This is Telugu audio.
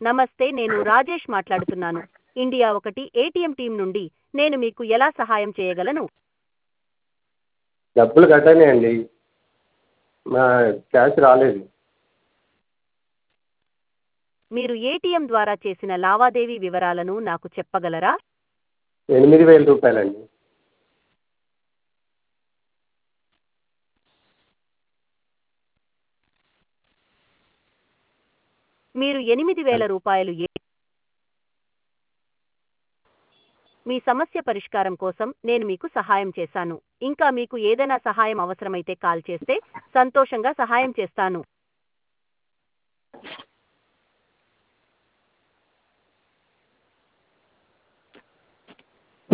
నమస్తే నేను రాజేష్ మాట్లాడుతున్నాను ఇండియా ఒకటి ఏటీఎం టీం నుండి నేను మీకు ఎలా సహాయం చేయగలను డబ్బులు కట్ అయినాయండి నా క్యాష్ రాలేదు మీరు ఏటీఎం ద్వారా చేసిన లావాదేవీ వివరాలను నాకు చెప్పగలరా ఎనిమిది వేల రూపాయలండి మీరు ఎనిమిది వేల రూపాయలు ఏ మీ సమస్య పరిష్కారం కోసం నేను మీకు సహాయం చేశాను ఇంకా మీకు ఏదైనా సహాయం అవసరమైతే కాల్ చేస్తే సంతోషంగా సహాయం చేస్తాను